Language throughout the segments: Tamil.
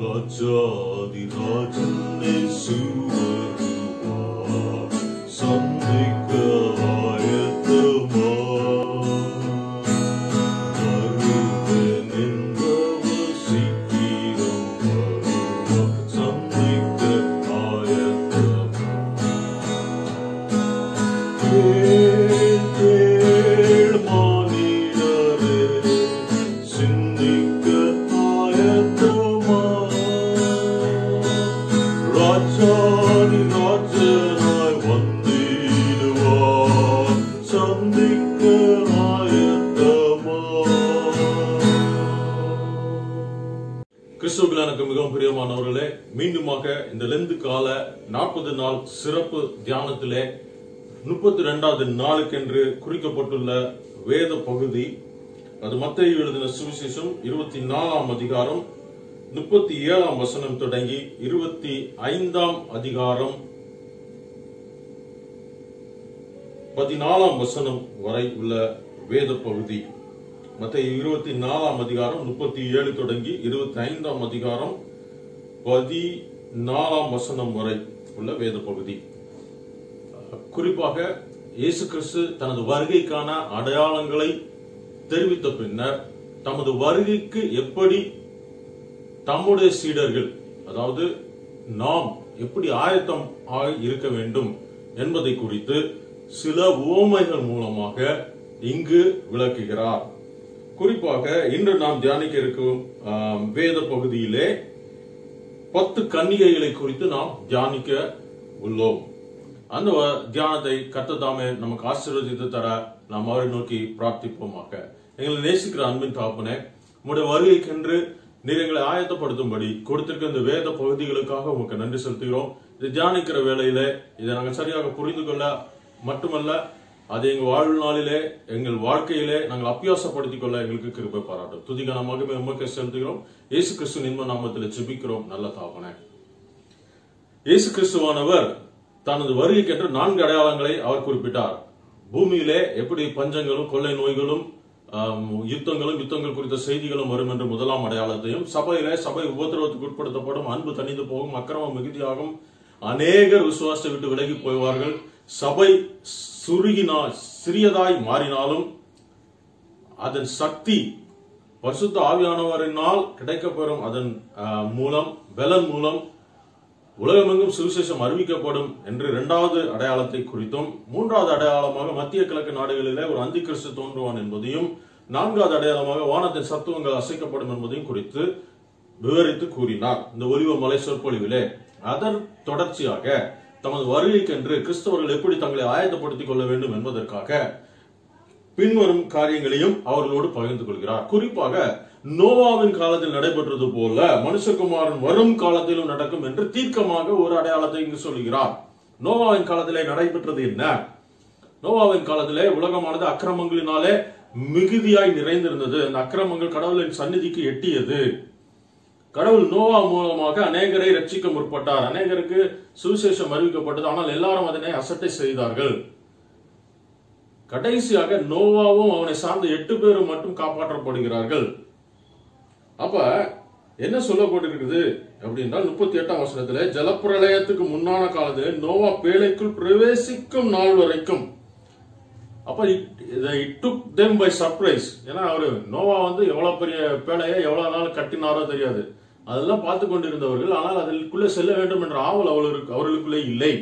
ராஜாதிராஜன் இயேசுவருவா, சந்திக்க ஆயத்தமா. வருவேன் என்பவர் சீக்கிரம் வருவா, சந்திக்க ஆயத்தமா. கேள், கேள் மானிடரே, சிந்திக்க ஆயத்தமா. ராஜாதி ராஜனாய் வந்திடுவார், சந்திக்க ஆயத்தமா. கிறிஸ்துவுக்குள் எனக்கு மிகவும் பிரியமானவர்களே மீண்டுமாக இந்த லெந்து கால நாற்பது நாள் சிறப்பு தியானத்திலே முப்பத்தி ரெண்டாவது நாளுக்கென்று குறிக்கப்பட்டுள்ள வேத பகுதி அது மத்திய எழுதின சுவிசேஷம் இருபத்தி நாலாம் அதிகாரம் முப்பத்தி ஏழாம் வசனம் தொடங்கி இருபத்தி ஐந்தாம் அதிகாரம் பதினாலாம் வசனம் வரை உள்ள வேத பகுதி மத்திய இருபத்தி நாலாம் அதிகாரம் முப்பத்தி ஏழு தொடங்கி இருபத்தி ஐந்தாம் அதிகாரம் பதினாலாம் வசனம் வரை உள்ள வேத பகுதி குறிப்பாக இயேசு கிறிஸ்து தனது வருகைக்கான அடையாளங்களை தெரிவித்த பின்னர் தமது வருகைக்கு எப்படி தம்முடைய சீடர்கள் அதாவது நாம் எப்படி ஆயத்தம் ஆகி இருக்க வேண்டும் என்பதை குறித்து சில உவமைகள் மூலமாக இங்கு விளக்குகிறார் குறிப்பாக இன்று நாம் தியானிக்க இருக்கும் ஆம், வேத பகுதியிலே பத்து கன்னிகைகளை குறித்து நாம் தியானிக்க உள்ளோம் அந்த வ- தியானத்தை கர்த்ததாமே நமக்கு ஆசீர்வதித்து தர நாம் அவரை நோக்கி பிரார்த்திப்போமாக எங்களை நேசிக்கிற அன்பின் தாப்பனே உம்முடைய வருகைக்கென்று நீர் எங்களை ஆயத்தப்படுத்தும்படி கொடுத்திருக்க இந்த வேத பகுதிகளுக்காக உமக்கு நன்றி செலுத்துகிறோம் இதை தியானிக்கிற வேளையில இதை நாங்கள் சரியாக புரிந்து கொள்ள மட்டுமல்ல அதை எங்கள் வாழ்நாளிலே எங்கள் வாழ்க்கையிலே நாங்கள் அபியாசப்படுத்திக் கொள்ள எங்களுக்கு கிருபை பாராட்டும் துதிகன மகிமை உமக்கு செலுத்துகிறோம் இயேசு கிறிஸ்து நின்ம நாமத்தில் ஜெபிக்கிறோம் நல்ல தாப்பனே இயேசு கிறிஸ்துவானவர் தனது வருகைக்கென்று நான்கு அடையாளங்களை அவர் குறிப்பிட்டார் பூமியிலே எப்படி பஞ்சங்களும் கொள்ளை நோய்களும் ஆம், யுத்தங்களும் யுத்தங்கள் குறித்த செய்திகளும் வரும் என்று முதலாம் அடையாளத்தையும் சபையிலே சபை உபத்திரவத்துக்கு உட்படுத்தப்படும் அன்பு தணிந்து போகும் அக்கிரமம் மிகுதியாகும் அநேகர் விசுவாசத்தை விட்டு விலகி போவார்கள் சபை சுருகினா சிறியதாய் மாறினாலும் அதன் சக்தி பரிசுத்த ஆவியானவரினால் கிடைக்கப்பெறும் அதன் ஆஹ், மூலம் பலன் மூலம் உலகமெங்கும் சுவிசேஷம் அறிவிக்கப்படும் என்று இரண்டாவது அடையாளத்தை குறித்தும் மூன்றாவது அடையாளமாக மத்திய கிழக்கு நாடுகளிலே ஒரு அந்தி கிறிஸ்து தோன்றுவான் என்பதையும் நான்காவது அடையாளமாக வானத்தின் சத்துவங்கள் அசைக்கப்படும் என்பதையும் குறித்து விவரித்து கூறினார் இந்த ஒலிவ மலை சொற்பொழிவிலே அதன் தொடர்ச்சியாக தமது வருகைக்கென்று கிறிஸ்தவர்கள் எப்படி தங்களை ஆயத்தப்படுத்திக் கொள்ள வேண்டும் என்பதற்காக பின்வரும் காரியங்களையும் அவர்களோடு பகிர்ந்து கொள்கிறார் குறிப்பாக நோவாவின் காலத்தில் நடைபெற்றது போல மனுஷகுமாரன் வரும் காலத்திலும் நடக்கும் என்று தீர்க்கமாக ஒரு அடையாளத்தை இங்கு சொல்கிறார் நோவாவின் காலத்திலே நடைபெற்றது என்ன நோவாவின் காலத்திலே உலகமானது அக்கிரமங்களினாலே மிகுதியாய் நிறைந்திருந்தது அந்த அக்கிரமங்கள் கடவுளின் சந்நிதிக்கு எட்டியது கடவுள் நோவா மூலமாக அநேகரை ரட்சிக்க முற்பட்டார் அநேகருக்கு சுவிசேஷம் அறிவிக்கப்பட்டது ஆனால் எல்லாரும் அதனை அசட்டை செய்தார்கள் கடைசியாக நோவாவும் அவனை சார்ந்த எட்டு பேரும் மட்டும் காப்பாற்றப்படுகிறார்கள் அப்ப என்ன சொல்லப்பட்டிருக்குது அப்படின்றால் முப்பத்தி எட்டாம் வசனத்துல ஜலப்பிரளயத்துக்கு முன்னான காலத்துல நோவா பேழைக்குள் பிரவேசிக்கும் நாள் வரைக்கும் அப்ப it took them by surprise ஏன்னா அவரு நோவா வந்து எவ்வளவு பெரிய பேழையை எவ்வளவு நாள் கட்டினாரோ தெரியாது அதெல்லாம் பார்த்து கொண்டிருந்தவர்கள் ஆனால் அதற்குள்ளே செல்ல வேண்டும் என்ற ஆவல் அவர்களுக்கு அவர்களுக்குள்ளே இல்லை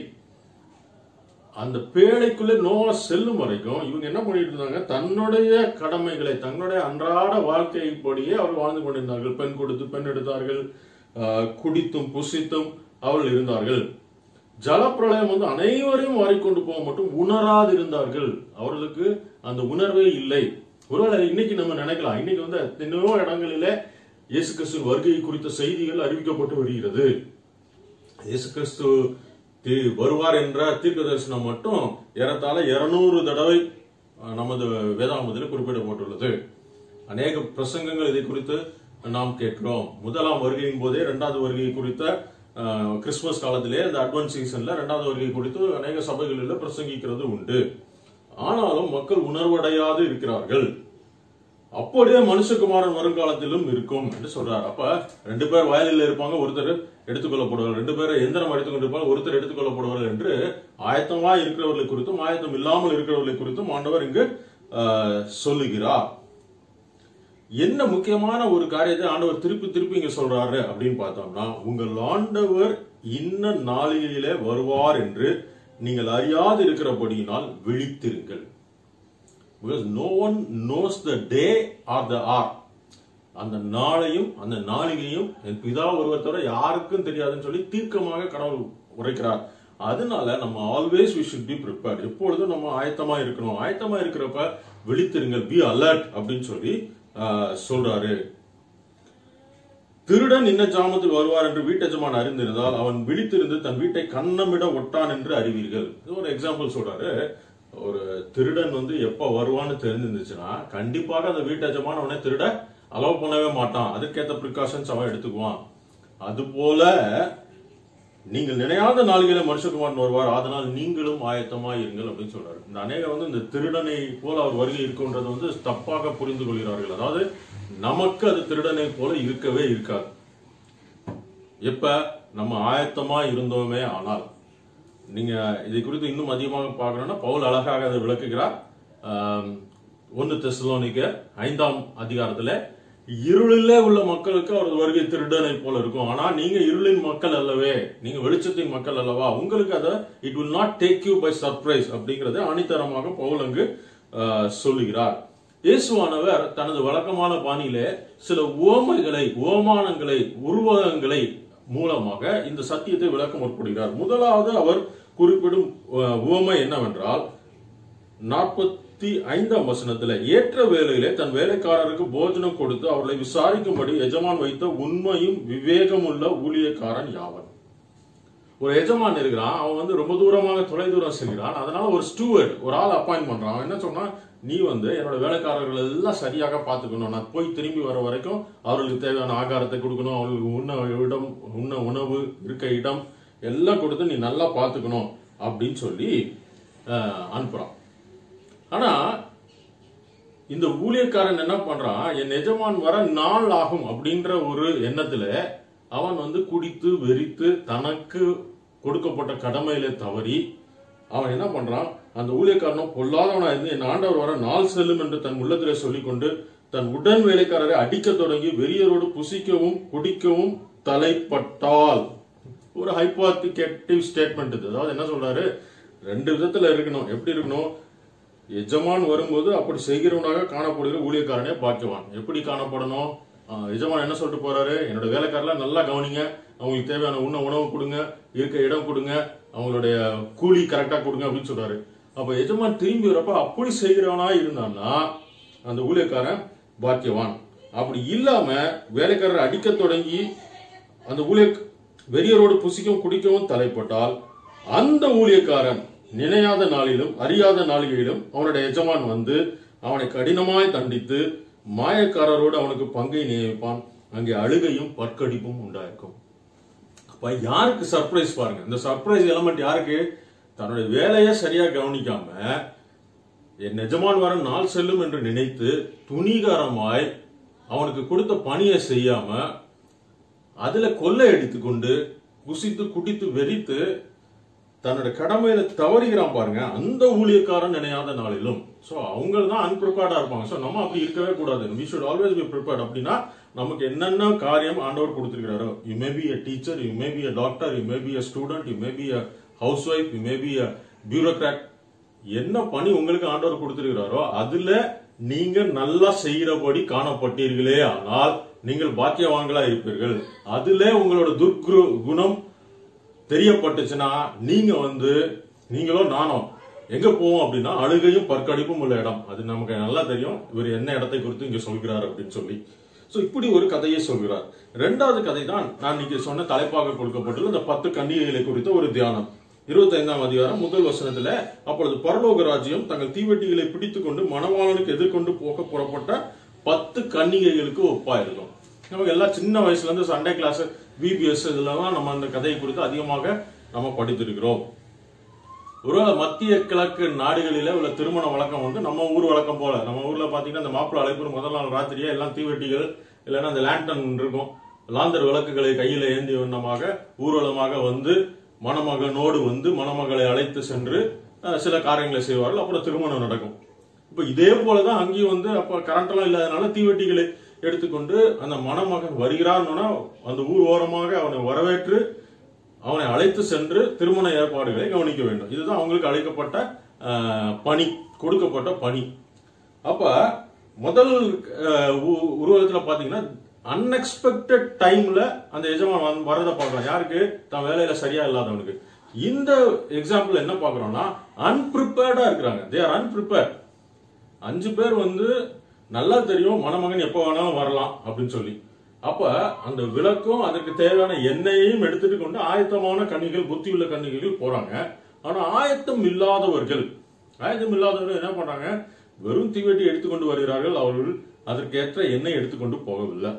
அந்த பேழைக்குள்ளே நோவா செல்லும் வரைக்கும் இவங்க என்ன பண்ணிட்டு இருந்தாங்க தன்னுடைய கடமைகளை தன்னுடைய அன்றாட வாழ்க்கைப்படியே அவர் வாழ்ந்து கொண்டிருந்தார்கள் பெண் கொடுத்து பெண் எடுத்தார்கள் ஆஹ், குடித்தும் புசித்தும் அவர்கள் இருந்தார்கள் ஜலப்பிரளயம் வந்து அனைவரையும் வாரிக்கொண்டு போக மட்டும் உணராது இருந்தார்கள் அவர்களுக்கு அந்த உணர்வே இல்லை ஒருவேளை இன்னைக்கு நம்ம நினைக்கலாம் இன்னைக்கு வந்து எத்தனையோ இடங்களிலே இயேசு கிறிஸ்து வருகை குறித்த செய்திகள் அறிவிக்கப்பட்டு வருகிறது இயேசு கிறிஸ்து தி- வருவார் என்ற தீர்க்க தரிசனம் மட்டும் ஏறத்தாழ இருநூறு தடவை அஹ், நமது வேதாமத்தில் குறிப்பிடப்பட்டுள்ளது அநேக பிரசங்கங்கள் இதை குறித்து நாம் கேட்கிறோம் முதலாம் வருகையின் போதே இரண்டாவது வருகை குறித்த அஹ், கிறிஸ்துமஸ் காலத்திலே அந்த அட்வான்ஸ் சீசன்ல இரண்டாவது வருகை குறித்து அநேக சபைகளில் பிரசங்கிக்கிறது உண்டு ஆனாலும் மக்கள் உணர்வடையாது இருக்கிறார்கள் அப்படியே மனுஷகுமாரன் வருங்காலத்திலும் இருக்கும் என்று சொல்றார் அப்ப ரெண்டு பேர் வயலில் இருப்பாங்க ஒருத்தர் எடுத்துக்கொள்ளப்படுவார் ரெண்டு பேர் எந்திரம் அடித்துக் கொண்டிருப்பாங்க ஒருத்தர் எடுத்துக்கொள்ளப்படுவார் என்று ஆயத்தமா இருக்கிறவர்களை குறித்தும் ஆயத்தம் இல்லாமல் இருக்கிறவர்களை குறித்தும் ஆண்டவர் இங்கு ஆஹ், சொல்லுகிறார் என்ன முக்கியமான ஒரு காரியத்தை ஆண்டவர் திருப்பி திருப்பி இங்க சொல்றாரு அப்படின்னு பார்த்தோம்னா உங்கள் ஆண்டவர் இன்ன நாளிலே வருவார் என்று நீங்கள் அறியாது இருக்கிறபடியினால் விழித்திருங்கள் because no one knows the day or the or அந்த நாளையும் அந்த நாளிகையும் என் பிதா ஒருவர் தவிர யாருக்கும் தெரியாதுன்னு சொல்லி தீர்க்கமாக கடவுள் உரைக்கிறார் அதனால நம்ம always we should be prepared எப்பொழுதும் நம்ம ஆயத்தமா இருக்கணும் ஆயத்தமா இருக்கிறப்ப விழித்திருங்கள் பி அலர்ட் அப்படின்னு சொல்லி ஆஹ், சொல்றாரு திருடன் இன்ன ஜாமத்தில் வருவார் என்று வீட்டெஜமான் அறிந்திருந்தால் அவன் விழித்திருந்து தன் வீட்டை கண்ணமிட ஒட்டான் என்று அறிவீர்கள் இது ஒரு எக்ஸாம்பிள் சொல்றாரு ஒரு திருடன் வந்து எப்ப வருவான்னு தெரிஞ்சிருந்துச்சுன்னா கண்டிப்பாக அந்த வீட்டெஜமான் அவனை திருட அலோவ் பண்ணவே மாட்டான் அதுக்கேற்ற ப்ரிகாஷன்ஸ் அவன் எடுத்துக்குவான் அது போல நீங்கள் நினையாத நாளிலே மனுஷகுமாரன் வருவார் அதனால் நீங்களும் ஆயத்தமா இருங்கள் அப்படின்னு சொல்றாரு இந்த அநேகர் வந்து இந்த திருடனை போல அவர் வருகை இருக்குன்றது வந்து தப்பாக புரிந்து கொள்கிறார்கள் அதாவது நமக்கு அது திருடனை போல இருக்கவே இருக்காது எப்ப நம்ம ஆயத்தமா இருந்தோமே ஆனால் நீங்க இதை குறித்து இன்னும் அதிகமாக பார்க்கணும்னா பவுல் அழகாக அதை விளக்குகிறார் ஆம், ஒன்னு தெசலோனிக்க ஐந்தாம் அதிகாரத்துல இருளிலே உள்ள மக்களுக்கு அவரது வருகை திருடனை போல இருக்கும் ஆனா நீங்க இருளின் மக்கள் அல்லவே நீங்க வெளிச்சத்தின் மக்கள் அல்லவா உங்களுக்கு அதை it will not take you by surprise அப்படிங்கறத அணித்தரமாக பவுல் அங்கு ஆ, சொல்லுகிறார் இயேசுவானவர் தனது வழக்கமான பாணியிலே சில உவமைகளை உவமானங்களை உருவகங்களை மூலமாக இந்த சத்தியத்தை விளக்க முற்படுகிறார் முதலாவது அவர் குறிப்பிடும் அஹ், உவமை என்னவென்றால் நாற்பத்தி ஐந்தாம் வசனத்துல ஏற்ற வேளையிலே தன் வேலைக்காரருக்கு போஜனம் கொடுத்து அவர்களை விசாரிக்கும்படி எஜமான் வைத்த உண்மையும் விவேகமுள்ள ஊழியக்காரன் யாவன் ஒரு எஜமான் இருக்கிறான் அவன் வந்து ரொம்ப தூரமாக தொலை தூரம் செல்கிறான் அதனால ஒரு ஸ்டூவர்ட் ஒரு ஆள் அப்பாயிண்ட் பண்றான் அவன் என்ன சொன்னா நீ வந்து என்னோட வேலைக்காரர்கள் எல்லாம் சரியாக பார்த்துக்கணும் நான் போய் திரும்பி வர வரைக்கும் அவர்களுக்கு தேவையான ஆகாரத்தை கொடுக்கணும் அவர்களுக்கு உண்ண இடம் உண்ண உணவு இருக்க இடம் எல்லாம் கொடுத்து நீ நல்லா பார்த்துக்கணும் அப்படின்னு சொல்லி அஹ், அனுப்புறான் ஆனா இந்த ஊழியக்காரன் என்ன பண்றான் என் எஜமான் வர நாள் ஆகும் அப்படின்ற ஒரு எண்ணத்துல அவன் வந்து குடித்து வெறித்து தனக்கு கொடுக்கப்பட்ட கடமையில தவறி அவன் என்ன பண்றான் அந்த ஊழியக்காரனும் பொல்லாதவனா இருந்து என் ஆண்டவர் வர நாள் செல்லும் என்று தன் உள்ளத்திலே சொல்லிக்கொண்டு தன் உடன் வேலைக்காரரை அடிக்கத் தொடங்கி வெறியரோடு புசிக்கவும் குடிக்கவும் தலைப்பட்டால் ஒரு ஹைப்பாத்திகேட்டிவ் ஸ்டேட்மெண்ட் இது அதாவது என்ன சொல்றாரு ரெண்டு விதத்துல இருக்கணும் எப்படி இருக்கணும் எஜமான் வரும்போது அப்படி செய்கிறவனாக காணப்படுகிற ஊழியக்காரனே பாக்கியவான் எப்படி காணப்படணும் ஆஹ், எஜமான் என்ன சொல்லிட்டு போறாரு என்னோட வேலைக்காரெல்லாம் நல்லா கவனிங்க அவங்களுக்கு தேவையான உண்ண உணவு கொடுங்க இருக்க இடம் கொடுங்க அவங்களுடைய கூலி கரெக்டா கொடுங்க அப்படின்னு சொல்றாரு அப்ப எஜமான் திரும்பி வரப்ப அப்படி செய்கிறவனா இருந்தான்னா அந்த ஊழியக்காரன் பாக்கியவான் அப்படி இல்லாம வேலைக்காரரை அடிக்க தொடங்கி அந்த ஊழிய வெறியரோடு புசிக்கவும் குடிக்கவும் தலைப்பட்டால் அந்த ஊழியக்காரன் நினையாத நாளிலும் அறியாத நாளிகையிலும் அவனுடைய எஜமான் வந்து அவனை கடினமாய் தண்டித்து மாயக்காரரோடு அவனுக்கு பங்கை நியமிப்பான் அங்கே அழுகையும் பற்கடிப்பும் உண்டாயிருக்கும் அப்ப யாருக்கு சர்ப்ரைஸ் பாருங்க இந்த சர்ப்ரைஸ் எலமெண்ட் யாருக்கு தன்னுடைய வேலையை சரியா கவனிக்காம என் எஜமான் வர நாள் செல்லும் என்று நினைத்து துணிகரமாய் அவனுக்கு கொடுத்த பணியை செய்யாம அதுல கொள்ளை அடித்துக்கொண்டு குசித்து குடித்து வெறித்து தன்னோட கடமையில தவறுகிறான் பாருங்க அந்த ஊழியக்காரன் நினையாத நாளிலும் சோ அவங்க தான் அன்பிரிப்பேர்டா இருப்பாங்க சோ நம்ம அப்படி இருக்கவே கூடாது we should always be prepared அப்படின்னா நமக்கு என்னென்ன காரியம் ஆண்டவர் கொடுத்திருக்கிறாரோ you may be a teacher you may be a doctor you may be a student you may be a housewife you may be a bureaucrat என்ன பணி உங்களுக்கு ஆண்டவர் கொடுத்திருக்கிறாரோ அதுல நீங்க நல்லா செய்கிறபடி காணப்பட்டீர்களே ஆனால் நீங்கள் பாக்கியவான்களா இருப்பீர்கள் அதுல உங்களோட துர்குரு குணம் தெரியப்பட்டுச்சுன்னா நீங்க வந்து நீங்களோ நானோ எங்க போவோம் அப்படின்னா அழுகையும் பற்கடிப்பும் உள்ள இடம் அது நமக்கு நல்லா தெரியும் இவர் என்ன இடத்தை குறித்து இங்க சொல்கிறார் அப்படின்னு சொல்லி சோ இப்படி ஒரு கதையை சொல்கிறார் ரெண்டாவது கதை தான் நான் இன்னைக்கு சொன்ன தலைப்பாக கொடுக்கப்பட்டுள்ள இந்த பத்து கன்னிகைகளை குறித்த ஒரு தியானம் இருபத்தி ஐந்தாம் அதிகாரம் முதல் வசனத்துல அப்பொழுது பரலோக ராஜ்யம் தங்கள் தீவெட்டிகளை பிடித்துக் கொண்டு மணவாளனுக்கு எதிர்கொண்டு போக புறப்பட்ட பத்து கன்னிகைகளுக்கு ஒப்பா இருக்கும் நமக்கு எல்லாம் சின்ன வயசுல இருந்து சண்டே கிளாஸ் விபிஎஸ் இதெல்லாம் நம்ம அந்த கதையை குறித்து அதிகமாக நம்ம படித்திருக்கிறோம் ஒருவேளை மத்திய கிழக்கு நாடுகளில உள்ள திருமண வழக்கம் வந்து நம்ம ஊர் வழக்கம் போல நம்ம ஊர்ல பாத்தீங்கன்னா இந்த மாப்பிள்ளை அழைப்பு முதல் நாள் ராத்திரியே எல்லாம் தீவெட்டிகள் இல்லைன்னா அந்த லேண்டன் இருக்கும் லாந்தர் விளக்குகளை கையில ஏந்தி வண்ணமாக ஊர்வலமாக வந்து மணமகனோடு வந்து மணமகளை அழைத்து சென்று அஹ், சில காரியங்களை செய்வார்கள் அப்புறம் திருமணம் நடக்கும் இப்ப இதே போலதான் அங்கேயும் வந்து அப்ப கரண்ட் எல்லாம் இல்லாதனால தீவெட்டிகளை எடுத்துக்கொண்டு அந்த மணமகன் வருகிறான்னா அந்த ஊர் ஓரமாக அவனை வரவேற்று அவனை அழைத்து சென்று திருமண ஏற்பாடுகளை கவனிக்க வேண்டும் இதுதான் அவங்களுக்கு அழைக்கப்பட்ட அஹ், பணி கொடுக்கப்பட்ட பணி அப்ப முதல் அஹ், உ- உருவகத்துல பாத்தீங்கன்னா அன்எக்ஸ்பெக்டட் டைம்ல அந்த எஜமான் வந்து வரதை பார்க்கலாம் யாருக்கு தான் வேலையில சரியா இல்லாதவனுக்கு இந்த எக்ஸாம்பிள் என்ன பாக்குறோம்னா அன்பிரிப்பேர்டா இருக்கிறாங்க தே ஆர் அன்பிரிப்பேர்ட் அஞ்சு பேர் வந்து நல்லா தெரியும் மணமகன் எப்போ வேணாலும் வரலாம் அப்படின்னு சொல்லி அப்ப அந்த விளக்கும் அதற்கு தேவையான எண்ணெயையும் எடுத்துட்டு கொண்டு ஆயத்தமான கன்னிகள் புத்தி உள்ள கன்னிகைகள் போறாங்க ஆனா ஆயத்தம் இல்லாதவர்கள் ஆயத்தம் இல்லாதவர்கள் என்ன பண்றாங்க வெறும் தீவெட்டி எடுத்துக்கொண்டு வருகிறார்கள் அவர்கள் அதற்கேற்ற எண்ணெய் எடுத்துக்கொண்டு போகவில்லை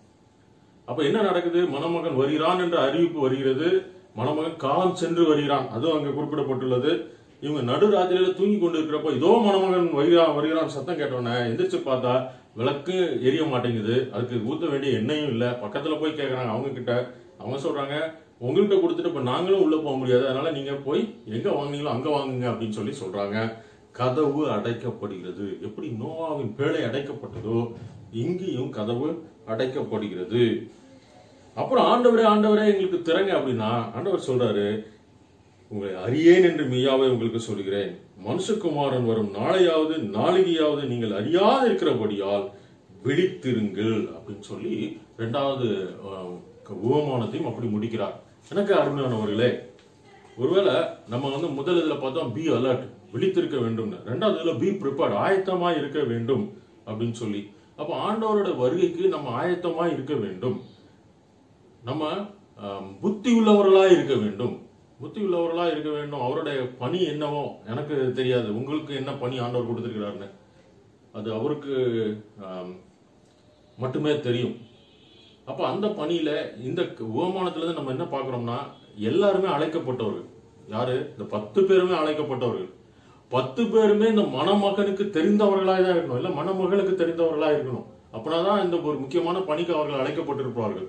அப்ப என்ன நடக்குது மணமகன் வருகிறான் என்ற அறிவிப்பு வருகிறது மணமகன் காலம் சென்று வருகிறான் அதுவும் அங்க குறிப்பிடப்பட்டுள்ளது இவங்க நடுராத்திரியில தூங்கி கொண்டு இருக்கிறப்ப இதோ மணமகன் வருகிறான் வருகிறான் சத்தம் கேட்டோன்னே எந்திரிச்சு பார்த்தா விளக்கு எரிய மாட்டேங்குது அதுக்கு ஊத்த வேண்டிய எண்ணெயும் இல்ல பக்கத்துல போய் கேக்குறாங்க அவங்க கிட்ட அவங்க சொல்றாங்க உங்கள்கிட்ட கொடுத்துட்டு இப்ப நாங்களும் உள்ள போக முடியாது அதனால நீங்க போய் எங்க வாங்குனீங்களோ அங்க வாங்குங்க அப்படின்னு சொல்லி சொல்றாங்க கதவு அடைக்கப்படுகிறது எப்படி நோவாவின் பேழை அடைக்கப்பட்டதோ இங்கேயும் கதவு அடைக்கப்படுகிறது அப்புறம் ஆண்டவரே ஆண்டவரே எங்களுக்கு திறங்க அப்படின்னா ஆண்டவர் சொல்றாரு உங்களை அறியேன் என்று மெய்யாவே உங்களுக்கு சொல்கிறேன் மனுஷகுமாரன் வரும் நாளையாவது நாளிகையாவது நீங்கள் அறியாது இருக்கிறபடியால் விழித்திருங்கள் அப்படின்னு சொல்லி ரெண்டாவது அஹ், உவமானத்தையும் அப்படி முடிக்கிறார் எனக்கு அருமையானவர்களே ஒருவேளை நம்ம வந்து முதல் இதுல பார்த்தோம் பி அலர்ட் விழித்திருக்க வேண்டும்னு ரெண்டாவது இதுல பி ப்ரிப்பேர்ட் ஆயத்தமா இருக்க வேண்டும் அப்படின்னு சொல்லி அப்ப ஆண்டவரோட வருகைக்கு நம்ம ஆயத்தமா இருக்க வேண்டும் நம்ம ஆம், புத்தி உள்ளவர்களா இருக்க வேண்டும் புத்தி உள்ளவர்களா இருக்க வேண்டும் அவருடைய பணி என்னவோ எனக்கு தெரியாது உங்களுக்கு என்ன பணி ஆண்டவர் கொடுத்திருக்கிறாருன்னு அது அவருக்கு ஆம், மட்டுமே தெரியும் அப்ப அந்த பணியில இந்த உபமானத்துல இருந்து நம்ம என்ன பார்க்கிறோம்னா எல்லாருமே அழைக்கப்பட்டவர்கள் யாரு இந்த பத்து பேருமே அழைக்கப்பட்டவர்கள் பத்து பேருமே இந்த மணமகனுக்கு தெரிந்தவர்களாக தான் இருக்கணும் இல்ல மணமகளுக்கு தெரிந்தவர்களா இருக்கணும் அப்படின்னாதான் இந்த ஒரு முக்கியமான பணிக்கு அவர்கள் அழைக்கப்பட்டிருப்பார்கள்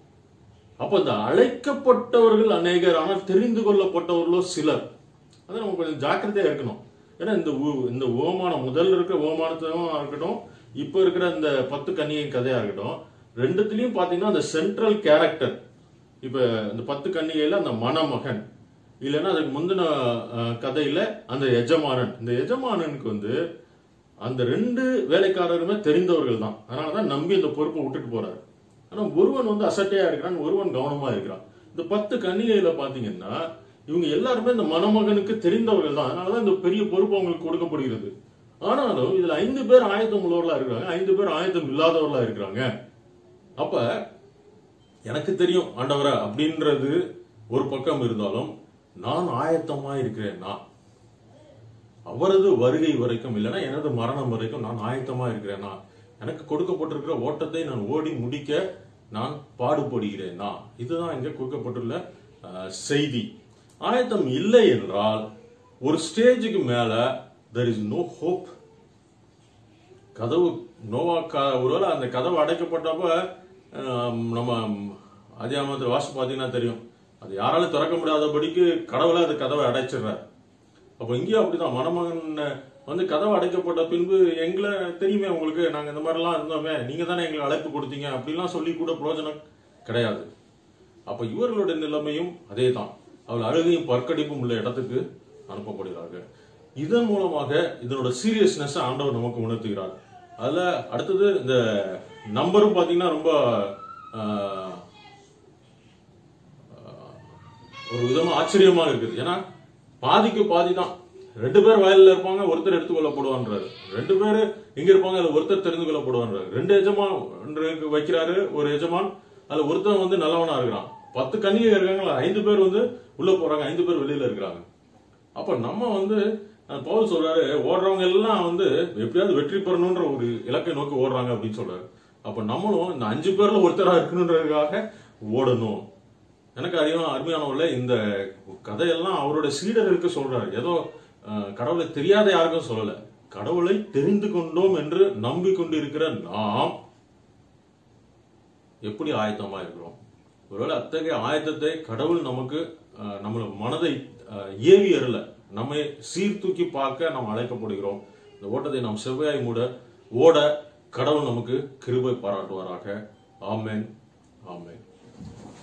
அப்ப இந்த அழைக்கப்பட்டவர்கள் அநேகர் ஆனால் தெரிந்து கொள்ளப்பட்டவர்களோ சிலர் அது நம்ம கொஞ்சம் ஜாக்கிரதையா இருக்கணும் ஏன்னா இந்த ஊ- இந்த ஓமானம் முதல்ல இருக்கிற ஓமானத்தும் இருக்கட்டும் இப்ப இருக்கிற இந்த பத்து கன்னிகை கதையா இருக்கட்டும் ரெண்டுத்துலயும் பாத்தீங்கன்னா அந்த சென்ட்ரல் கேரக்டர் இப்ப இந்த பத்து கன்னிகையில அந்த மணமகன் இல்லைன்னா அதுக்கு முந்தின அஹ், கதையில அந்த எஜமானன் இந்த எஜமானனுக்கு வந்து அந்த ரெண்டு வேலைக்காரருமே தெரிந்தவர்கள் தான் அதனாலதான் நம்பி அந்த பொறுப்பை விட்டுட்டு போறாரு ஆனா ஒருவன் வந்து அசட்டையா இருக்கிறான் ஒருவன் கவனமா இருக்கிறான் இந்த பத்து கன்னிகையில பாத்தீங்கன்னா இவங்க எல்லாருமே இந்த மணமகனுக்கு தெரிந்தவர்கள் தான் அதனாலதான் இந்த பெரிய பொறுப்பு அவங்களுக்கு கொடுக்கப்படுகிறது ஆனாலும் இதுல ஐந்து பேர் ஆயத்தம் உள்ளவர்களா இருக்கிறாங்க ஐந்து பேர் ஆயத்தம் இல்லாதவர்களா இருக்கிறாங்க அப்ப எனக்கு தெரியும் ஆண்டவரா அப்படின்றது ஒரு பக்கம் இருந்தாலும் நான் ஆயத்தமா இருக்கிறேன் நான் அவரது வருகை வரைக்கும் இல்லைன்னா எனது மரணம் வரைக்கும் நான் ஆயத்தமா இருக்கிறேனா எனக்கு கொடுக்கப்பட்டிருக்கிற ஓட்டத்தை நான் ஓடி முடிக்க நான் பாடுபடுகிறேனா இதுதான் இங்க கொடுக்கப்பட்டுள்ள அஹ், செய்தி ஆயத்தம் இல்லை என்றால் ஒரு ஸ்டேஜுக்கு மேல தெர் இஸ் நோ ஹோப் கதவு நோவா க ஒருவேளை அந்த கதவு அடைக்கப்பட்டப்ப ஆம், நம்ம அதிகாமத்தில் வாசி பார்த்தீங்கன்னா தெரியும் அது யாராலும் திறக்க முடியாதபடிக்கு கடவுளை அது கதவை அடைச்சிடுறார் அப்போ இங்கேயும் அப்படிதான் மணமகன் வந்து கதவு அடைக்கப்பட்ட பின்பு எங்களை தெரியுமே உங்களுக்கு நாங்க இந்த மாதிரிலாம் இருந்தோமே நீங்க தானே எங்களுக்கு அழைப்பு கொடுத்தீங்க அப்படிலாம் சொல்லி கூட பிரயோஜனம் கிடையாது அப்ப இவர்களுடைய நிலைமையும் அதே தான் அவள் அழுகையும் பற்கடிப்பும் உள்ள இடத்துக்கு அனுப்பப்படுகிறார்கள் இதன் மூலமாக இதனோட சீரியஸ்னஸ் ஆண்டவர் நமக்கு உணர்த்துகிறார் அதுல அடுத்தது இந்த நம்பரும் பாத்தீங்கன்னா ரொம்ப ஆஹ், ஒரு விதமா ஆச்சரியமா இருக்குது ஏன்னா பாதிக்கு பாதி தான் ரெண்டு பேர் வயல்ல இருப்பாங்க ஒருத்தர் எடுத்துக் கொள்ளப்படுவான்றாரு ரெண்டு பேர் இங்க இருப்பாங்க அதுல ஒருத்தர் தெரிந்து கொள்ளப்படுவான்றாரு ரெண்டு எஜமான் ஒன்று வைக்கிறாரு ஒரு எஜமான் அதுல ஒருத்தன் வந்து நல்லவனா இருக்கிறான் பத்து கன்னிகை இருக்காங்களா ஐந்து பேர் வந்து உள்ள போறாங்க ஐந்து பேர் வெளியில இருக்கிறாங்க அப்ப நம்ம வந்து அஹ், பவுல் சொல்றாரு ஓடுறவங்க எல்லாம் வந்து எப்படியாவது வெற்றி பெறணும்ன்ற ஒரு இலக்கை நோக்கி ஓடுறாங்க அப்படின்னு சொல்றாரு அப்ப நம்மளும் இந்த அஞ்சு பேர்ல ஒருத்தரா இருக்கணுன்றதுக்காக ஓடணும் எனக்கு அறியும் அருமையானவர்கள இந்த கதையெல்லாம் அவருடைய சீடர்களுக்கு சொல்றாரு ஏதோ அஹ், கடவுளை தெரியாத யாருக்கும் சொல்லல கடவுளை தெரிந்து கொண்டோம் என்று நம்பிக்கொண்டு இருக்கிற நாம் எப்படி ஆயத்தமா இருக்கிறோம் ஒருவேளை அத்தகைய ஆயத்தத்தை கடவுள் நமக்கு அஹ், நம்மள மனதை அஹ், ஏவி அருள நம்மை சீர்தூக்கி பார்க்க நாம் அழைக்கப்படுகிறோம் இந்த ஓட்டத்தை நாம் செவ்வாய் மூட ஓட கடவுள் நமக்கு கிருபை பாராட்டுவாராக ஆமென் ஆமென்